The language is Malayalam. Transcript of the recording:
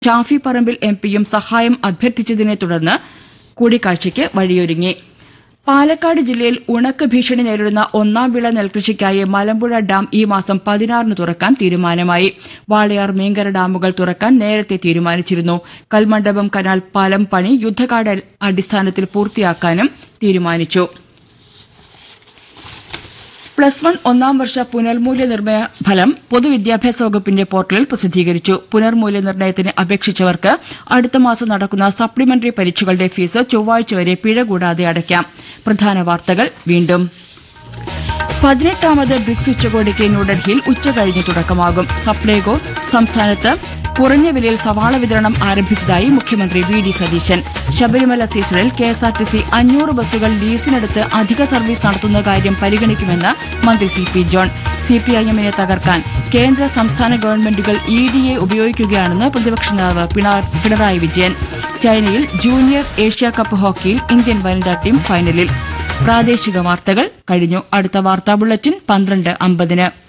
ഷാഫി പറമ്പിൽ എം പിയും സഹായം അഭ്യർത്ഥിച്ചതിനെ തുടർന്ന് കൂടിക്കാഴ്ചയ്ക്ക് വഴിയൊരുങ്ങി പാലക്കാട് ജില്ലയിൽ ഉണക്ക് ഭീഷണി നേരിടുന്ന ഒന്നാം വിള നെൽകൃഷിക്കായി മലമ്പുഴ ഡാം ഈ മാസം പതിനാറിന് തുറക്കാൻ തീരുമാനമായി വാളയാർ മീങ്കര ഡാമുകൾ തുറക്കാൻ നേരത്തെ തീരുമാനിച്ചിരുന്നു കൽമണ്ഡപം കനാൽ പാലം പണി യുദ്ധകാല അടിസ്ഥാനത്തിൽ പൂർത്തിയാക്കാനും തീരുമാനിച്ചു പ്ലസ് വൺ ഒന്നാം വർഷ പുനർമൂല്യനിർണ്ണയ ഫലം പൊതുവിദ്യാഭ്യാസ വകുപ്പിന്റെ പോർട്ടലിൽ പ്രസിദ്ധീകരിച്ചു പുനർമൂല്യനിർണ്ണയത്തിന് അപേക്ഷിച്ചവർക്ക് അടുത്ത മാസം നടക്കുന്ന സപ്ലിമെന്ററി പരീക്ഷകളുടെ ഫീസ് ചൊവ്വാഴ്ച വരെ പിഴ കൂടാതെ അടയ്ക്കാം പ്രധാന വാർത്തകൾ വീണ്ടും പതിനെട്ടാമത് ബ്രിക്സ് ഉച്ചകോടിക്ക് ന്യൂഡൽഹിയിൽ ഉച്ചകഴിഞ്ഞ് തുടക്കമാകും സപ്ലൈകോ സംസ്ഥാനത്ത് കുറഞ്ഞ വിലയിൽ സവാള വിതരണം ആരംഭിച്ചതായി മുഖ്യമന്ത്രി വി ഡി സതീശൻ ശബരിമല സീസണിൽ കെഎസ്ആർടിസി അഞ്ഞൂറ് ബസ്സുകൾ ലീസിനെടുത്ത് അധിക സർവീസ് നടത്തുന്ന കാര്യം പരിഗണിക്കുമെന്ന് മന്ത്രി സി പി ജോൺ സിപിഐഎമ്മിനെ തകർക്കാൻ കേന്ദ്ര സംസ്ഥാന ഗവൺമെന്റുകൾ ഇ ഡിയെ ഉപയോഗിക്കുകയാണെന്ന് പ്രതിപക്ഷ നേതാവ് പിണ- പിണറായി വിജയൻ ചൈനയിൽ ജൂനിയർ ഏഷ്യ കപ്പ് ഹോക്കിയിൽ ഇന്ത്യൻ വനിതാ ടീം ഫൈനലിൽ പ്രാദേശിക വാർത്തകൾ കഴിഞ്ഞു അടുത്ത വാർത്താ ബുള്ളറ്റിൻ പന്ത്രണ്ട് അമ്പതിന്